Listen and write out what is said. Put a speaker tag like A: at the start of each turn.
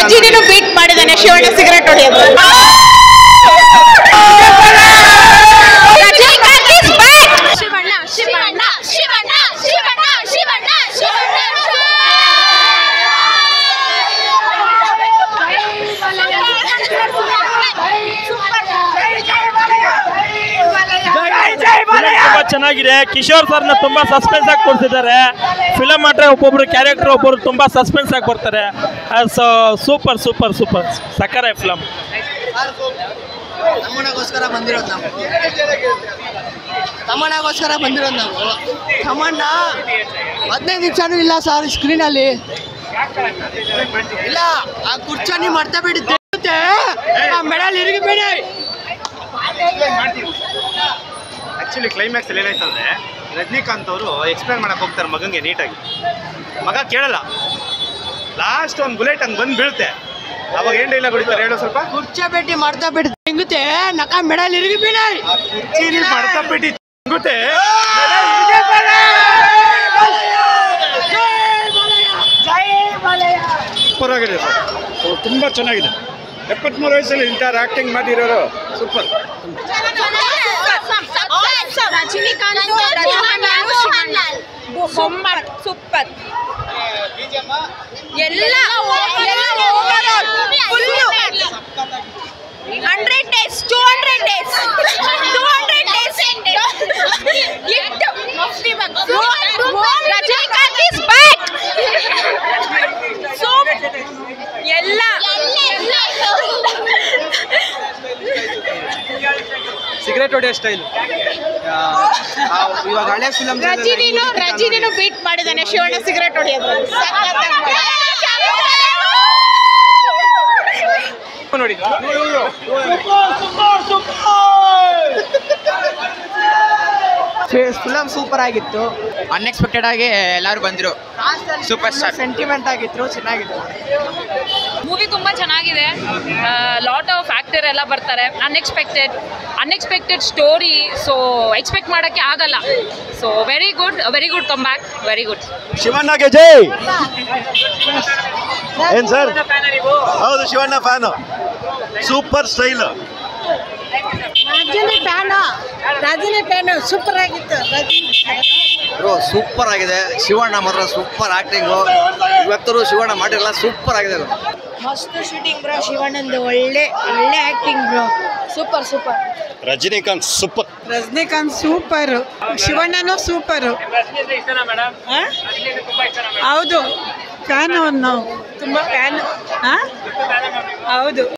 A: ರಜಿನಿನೂ beet ಮಾಡಿದ್ದಾನೆ Shivanna cigarette ಹೊಡೆಯೋದು Rajinikanth is back.
B: Shivanna Shivanna Shivanna Shivanna Shivanna Shivanna
C: ತುಂಬಾ ಚೆನ್ನಾಗಿದೆ ಕಿಶೋರ್ ಸರ್ನ ತುಂಬಾ ಸಸ್ಪೆನ್ಸ್ ಆಗಿ ಕೊಡ್ತಿದ್ದಾರೆ ಫಿಲಮ್ ಮಾತ್ರ ಒಬ್ಬೊಬ್ರು ಕ್ಯಾರೆಕ್ಟರ್ ಒಬ್ಬರು ತುಂಬಾ ಸಸ್ಪೆನ್ಸ್ ಆಗಿ ಬರ್ತಾರೆ ಸೊ ಸೂಪರ್ ಸೂಪರ್ ಸೂಪರ್ ಸಕ್ಕರೆ ಫಿಲಮ್
D: ತಮ್ಮಣ್ಣಗೋಸ್ಕರ ಬಂದಿರೋದು ನಾವು ತಮ್ಮಣ್ಣಗೋಸ್ಕರ ಬಂದಿರೋದು ನಾವು ತಮ್ಮಣ್ಣ ಹದಿನೈದು ನಿಮಿಷನೂ ಇಲ್ಲ ಸರ್ ಸ್ಕ್ರೀನಲ್ಲಿ ಇಲ್ಲ ಆ ಕುರ್ಚನಿ ಮಾಡ್ತಾ ಬಿಡಿ ತೆಗುತ್ತೆ ಆ ಮೆಡಲ್ ಇರುಗಿ ಬೇಡಿ
E: ಆ್ಯಕ್ಚುಲಿ ಕ್ಲೈಮ್ಯಾಕ್ಸ್ ಏನಾಯ್ತು ಅಂದರೆ ರಜನಿಕಾಂತ್ ಅವರು ಎಕ್ಸ್ಪ್ಲೇನ್ ಮಾಡಕ್ಕೆ ಹೋಗ್ತಾರೆ ಮಗಂಗೆ ನೀಟಾಗಿ ಮಗ ಕೇಳಲ್ಲ ಲಾಸ್ಟ್ ಒಂದು ಬುಲೆಟ್ ಹಂಗೆ ಬಂದು ಬೀಳುತ್ತೆ ಅವಾಗ ಏನು ಡೈಲಾಗ್ ಹೊಡಿತಾರೆ ಹೇಳೋ ಸ್ವಲ್ಪ
D: ಕುರ್ಚ ಭೇಟಿ ಮಾಡ್ತಾ ಬಿಡಿ ತೆಂಗುತ್ತೆ ನಕ ಮೆಡಲ್ ಇರುಗಿ ಬೇಡಿ
E: ಚೀನಿ ಮಾಡ್ತಾ ಬಿಟ್ಟು ಗೊತ್ತೇ
F: ಸೂಪರ್ ಆಗಿದೆ ಸರ್ ತುಂಬ ಚೆನ್ನಾಗಿದೆ ಎಪ್ಪತ್ಮೂರು ವಯಸ್ಸಲ್ಲಿ ಇಂಥ ಆ್ಯಕ್ಟಿಂಗ್ ಮಾಡಿರೋರು super
B: Rajinikanth Rajinikanth Shivanna
A: super super ಎಲ್ಲ hundred days two hundred days two hundred days Rajinikanth is back ಎಲ್ಲ
D: ಸಿಗರೇಟ್ ಹೊಡೆಯೋ ಸ್ಟೈಲ್ ಇವಾಗ ಹಳೆ ಫಿಲಮ್
A: ರಜಿನಿನೂ ರಜಿನಿನೂ ಬೀಟ್ ಮಾಡಿದ್ದಾನೆ ಶಿವಣ್ಣ ಸಿಗರೇಟ್ ಹೊಡೆಯೋದು
E: ನೋಡಿ
D: ಫಿಲಮ್ ಸೂಪರ್ ಆಗಿತ್ತು
G: ಅನ್ಎಕ್ಸ್ಪೆಕ್ಟೆಡ್ ಆಗಿ ಎಲ್ಲರೂ ಬಂದರು ಸೂಪರ್ ಸ್ಟಾರ್
D: ಸೆಂಟಿಮೆಂಟ್ ಆಗಿತ್ತು ಚೆನ್ನಾಗಿತ್ತು
H: ಮೂವಿ ತುಂಬ ಚೆನ್ನಾಗಿದೆ ಲಾಟ್ ಆಫ್ ಆ್ಯಕ್ಟರ್ ಎಲ್ಲ ಬರ್ತಾರೆ unexpected unexpected story so expect ಮಾಡೋಕ್ಕೆ ಆಗಲ್ಲ so very good very good come back very good
I: ಶಿವಣ್ಣಗೆ ಜೈ ಏನ್ ಸರ್ ಹೌದು Shivanna fan super style
A: Rajini fan Rajini fan super ಆಗಿತ್ತು
G: ಬ್ರೋ ಸೂಪರ್ ಆಗಿದೆ ಶಿವಣ್ಣ ಮಾತ್ರ ಸೂಪರ್ ಆಕ್ಟಿಂಗು ಇವತ್ತರು ಶಿವಣ್ಣ ಮಾಡಿರಲ್ಲ ಸೂಪರ್ ಆಗಿದೆ ಅದು
A: ಮಸ್ತ್ ಶೂಟಿಂಗ್ ಬ್ರೋ ಶಿವಣ್ಣಂದು ಒಳ್ಳೆ ಒಳ್ಳೆ acting bro super super
I: Rajinikanth super
A: Rajinikanth super ಶಿವಣ್ಣನೂ ಸೂಪರ್ ಹೌದು ಫ್ಯಾನ್ ನಾವು ತುಂಬಾ ಫ್ಯಾನ್ ಹೌದು